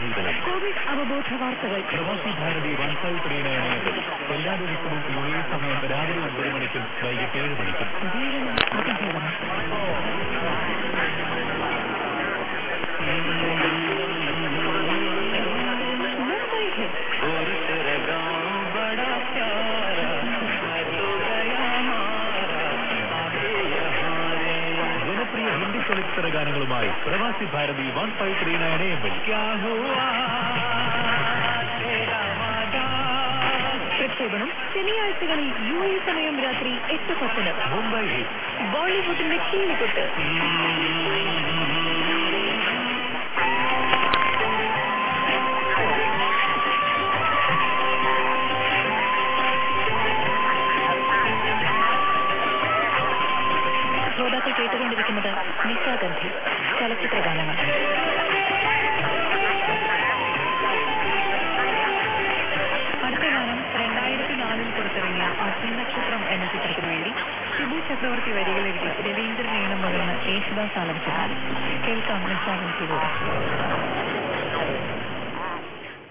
പുനർജീവനം Covid അവബോധ വാർത്തകൾ Pravasi Bharathi one five three nine എല്ലാ ദിവസവും യു എ സമയം രാവിലെ ഒമ്പത് മണിക്കും വൈകിട്ട് ഏഴ് മണിക്കും ജീവനും അതിജീവനം മുംബൈ ഹിറ്റ് ജനപ്രിയ ഹിന്ദി ചലച്ചിത്ര ഗാനങ്ങളുമായി Pravasi Bharathi one five three nine M പ്രക്ഷേപണം ശനിയാഴ്ചകളിൽ യു എ സമയം രാത്രി എട്ട് പത്തിന് മുംബൈ ഹിറ്റ് ബോളിവുഡിന്റെ കീഴിക്കൊട്ട് ശ്രോതാക്കൾ കേട്ടുകൊണ്ടിരിക്കുന്നത് നിശാഗന്ധി ചലച്ചിത്ര ഗാനങ്ങൾ അടുത്ത ഗാനം രണ്ടായിരത്തി നാലിൽ പുറത്തിറങ്ങിയ അഗ്നിനക്ഷത്രം എന്ന ചിത്രത്തിനു വേണ്ടി ഷിബു ചക്രവർത്തി വരികൾ എഴുതി രവീന്ദ്രൻ ഈണം പകർന്ന് യേശുദാസ് ആലപിച്ച ഗാനം കേൾക്കാം നിശാഗന്ധിയിലൂടെ